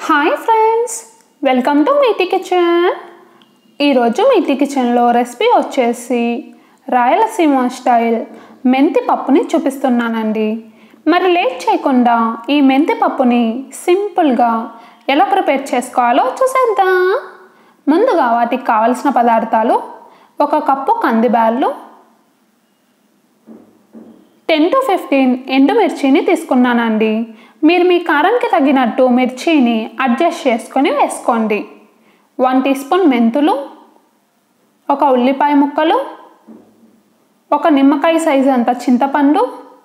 hi friends welcome to Meeti kitchen ఈరోజు మీటి కిచెన్లో recipe వచ్చేసి రాయలసీమ స్టైల్ మెంతి పప్పుని చూపిస్తున్నానండి మరి లేట్ చేయకుండా ఈ మెంతి పప్పుని సింపుల్గా ఎలా ప్రిపేర్ చేసుకోవాలో చూసేద్దాం ముందుగా వాటికి కావలసిన పదార్థాలు ఒక కప్పు కందిబ్యాళ్ళు టెన్ టు ఫిఫ్టీన్ ఎండుమిర్చిని తీసుకున్నానండి మీరు మీ కారంకి తగినట్టు మిర్చిని అడ్జస్ట్ చేసుకొని వేసుకోండి వన్ టీ స్పూన్ మెంతులు ఒక ఉల్లిపాయ ముక్కలు ఒక నిమ్మకాయ సైజు అంత చింతపండు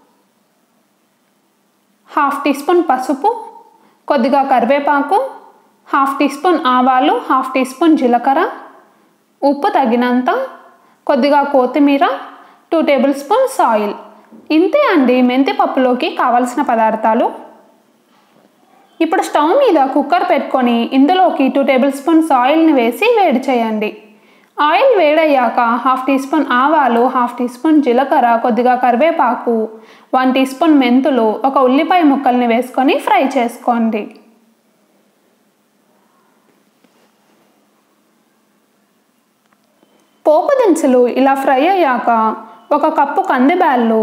హాఫ్ టీ స్పూన్ పసుపు కొద్దిగా కరివేపాకు హాఫ్ టీ స్పూన్ ఆవాలు హాఫ్ టీ స్పూన్ జీలకర్ర ఉప్పు తగినంత కొద్దిగా కొత్తిమీర టూ టేబుల్ స్పూన్స్ ఆయిల్ ఇంతే అండి మెంతి పప్పులోకి కావలసిన పదార్థాలు ఇప్పుడు స్టవ్ మీద కుక్కర్ పెట్టుకొని ఇందులోకి టూ టేబుల్ స్పూన్స్ ఆయిల్ని వేసి వేడి చేయండి ఆయిల్ వేడయ్యాక హాఫ్ టీ స్పూన్ ఆవాలు హాఫ్ టీ స్పూన్ జీలకర్ర కొద్దిగా కరివేపాకు వన్ టీ స్పూన్ మెంతులు ఒక ఉల్లిపాయ ముక్కల్ని వేసుకొని ఫ్రై చేసుకోండి పోపు దినుసులు ఇలా ఫ్రై అయ్యాక ఒక కప్పు కందిబ్యాళ్ళు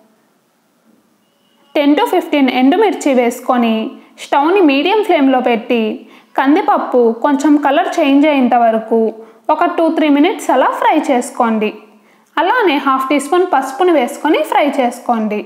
టెన్ టు ఫిఫ్టీన్ ఎండుమిర్చి వేసుకొని స్టవ్ని మీడియం ఫ్లేమ్లో పెట్టి కందిపప్పు కొంచెం కలర్ చేంజ్ అయ్యేంత వరకు ఒక టూ త్రీ మినిట్స్ అలా ఫ్రై చేసుకోండి అలానే హాఫ్ టీ స్పూన్ పసుపుని వేసుకొని ఫ్రై చేసుకోండి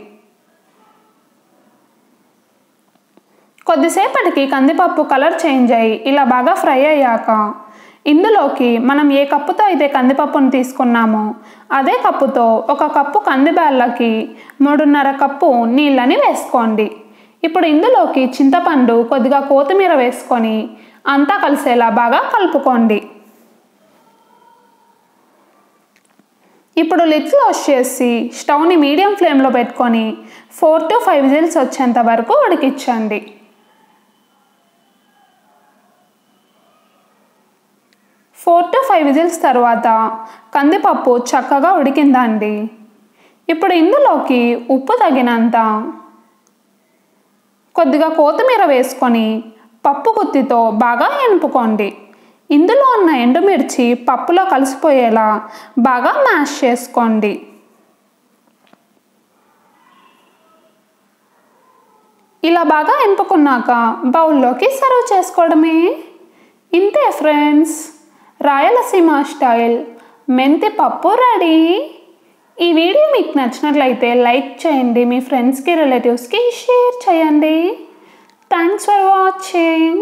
కొద్దిసేపటికి కందిపప్పు కలర్ చేంజ్ అయ్యి ఇలా బాగా ఫ్రై అయ్యాక ఇందులోకి మనం ఏ కప్పుతో అయితే కందిపప్పును తీసుకున్నామో అదే కప్పుతో ఒక కప్పు కందిబ్యాళ్ళకి మూడున్నర కప్పు నీళ్ళని వేసుకోండి ఇప్పుడు ఇందులోకి చింతపండు కొద్దిగా కొత్తిమీర వేసుకొని అంతా కలిసేలా బాగా కలుపుకోండి ఇప్పుడు లిడ్ క్లోజ్ చేసి స్టవ్ని మీడియం ఫ్లేమ్లో పెట్టుకొని ఫోర్ టు ఫైవ్ విజిల్స్ వచ్చేంత వరకు ఉడికించండి ఫోర్ టు ఫైవ్ విజిల్స్ తర్వాత కందిపప్పు చక్కగా ఉడికిందండి ఇప్పుడు ఇందులోకి ఉప్పు తగినంత కొద్దిగా కొత్తిమీర వేసుకొని పప్పు గుత్తితో బాగా ఎనుపుకోండి ఇందులో ఉన్న ఎండుమిర్చి పప్పులో కలిసిపోయేలా బాగా మ్యాష్ చేసుకోండి ఇలా బాగా ఎనుపుకున్నాక బౌల్లోకి సర్వ్ చేసుకోవడమే ఇంతే ఫ్రెండ్స్ రాయలసీమ స్టైల్ మెంతి పప్పు రెడీ ఈ వీడియో మీకు నచ్చినట్లయితే లైక్ చేయండి మీ ఫ్రెండ్స్కి రిలేటివ్స్కి షేర్ చేయండి థ్యాంక్స్ ఫర్ వాచింగ్